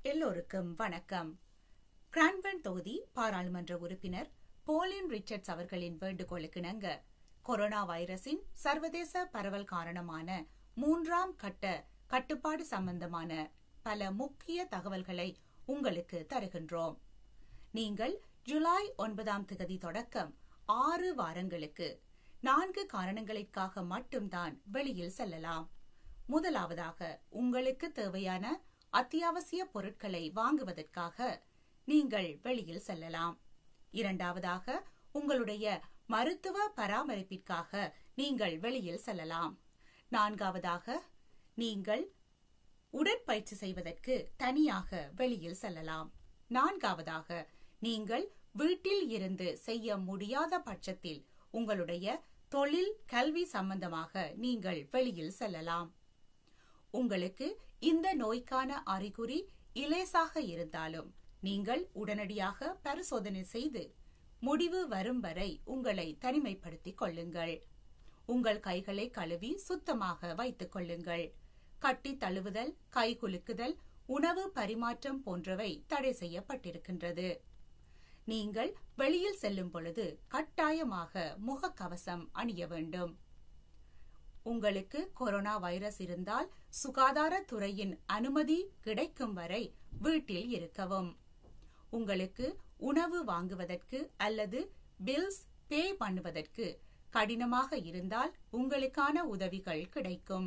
எல்லோருக்கும் வணக்கம் கிரான்பர்ன் தொகுதி பாராளுமன்ற உறுப்பினர் போலின் ரிச்சர்ட்ஸ் அவர்களின் வேண்டுகோளுக்கிணங்க கொரோனா வைரஸின் சர்வதேச பரவல் காரணமான மூன்றாம் கட்ட கட்டுப்பாடு சம்பந்தமான பல முக்கிய தகவல்களை உங்களுக்கு தருகின்றோம் நீங்கள் ஜூலை ஒன்பதாம் திகதி தொடக்கம் ஆறு வாரங்களுக்கு நான்கு காரணங்களுக்காக மட்டும்தான் வெளியில் செல்லலாம் முதலாவதாக உங்களுக்கு தேவையான அத்தியாவசிய பொருட்களை வாங்குவதற்காக நீங்கள் வெளியில் செல்லலாம் இரண்டாவதாக உங்களுடைய மருத்துவ பராமரிப்பிற்காக நீங்கள் வெளியில் செல்லலாம் நான்காவதாக நீங்கள் உடற்பயிற்சி செய்வதற்கு தனியாக வெளியில் செல்லலாம் நான்காவதாக நீங்கள் வீட்டில் இருந்து செய்ய முடியாத பட்சத்தில் உங்களுடைய தொழில் கல்வி சம்பந்தமாக நீங்கள் வெளியில் செல்லலாம் உங்களுக்கு இந்த நோய்க்கான அறிகுறி இலேசாக இருந்தாலும் நீங்கள் உடனடியாக பரிசோதனை செய்து முடிவு வரும் வரை உங்களை தனிமைப்படுத்திக் கொள்ளுங்கள் உங்கள் கைகளை கழுவி சுத்தமாக வைத்துக் கொள்ளுங்கள் கட்டி தழுவுதல் கை குலுக்குதல் உணவு பரிமாற்றம் போன்றவை தடை செய்யப்பட்டிருக்கின்றது நீங்கள் வெளியில் செல்லும் பொழுது கட்டாயமாக முகக்கவசம் அணிய வேண்டும் உங்களுக்கு கொரோனா வைரஸ் இருந்தால் சுகாதாரத்துறையின் அனுமதி கிடைக்கும் வரை வீட்டில் இருக்கவும் உங்களுக்கு உணவு வாங்குவதற்கு அல்லது பில்ஸ் பே பண்ணுவதற்கு கடினமாக இருந்தால் உங்களுக்கான உதவிகள் கிடைக்கும்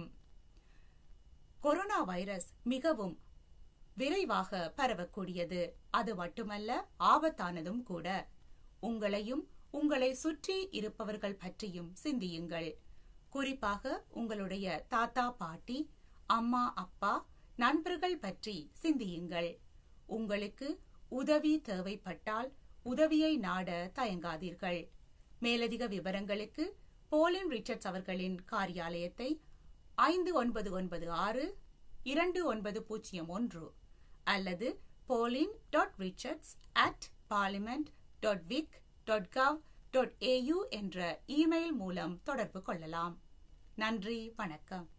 கொரோனா வைரஸ் மிகவும் விரைவாக பரவக்கூடியது அது மட்டுமல்ல ஆபத்தானதும் கூட உங்களையும் உங்களை சுற்றி இருப்பவர்கள் பற்றியும் சிந்தியுங்கள் குறிப்பாக உங்களுடைய தாத்தா பாட்டி அம்மா அப்பா நண்பர்கள் பற்றி சிந்தியுங்கள் உங்களுக்கு உதவி தேவைப்பட்டால் உதவியை நாட தயங்காதீர்கள் மேலதிக விவரங்களுக்கு போலின் ரிச்சர்ட்ஸ் அவர்களின் காரியாலயத்தை ஐந்து ஒன்பது ஒன்பது ஆறு இரண்டு ஒன்பது பூஜ்ஜியம் ஒன்று அல்லது Pauline dot Richards at parliament dot vic dot gov dot AU என்ற இமெயில் மூலம் தொடர்பு கொள்ளலாம் நன்றி வணக்கம்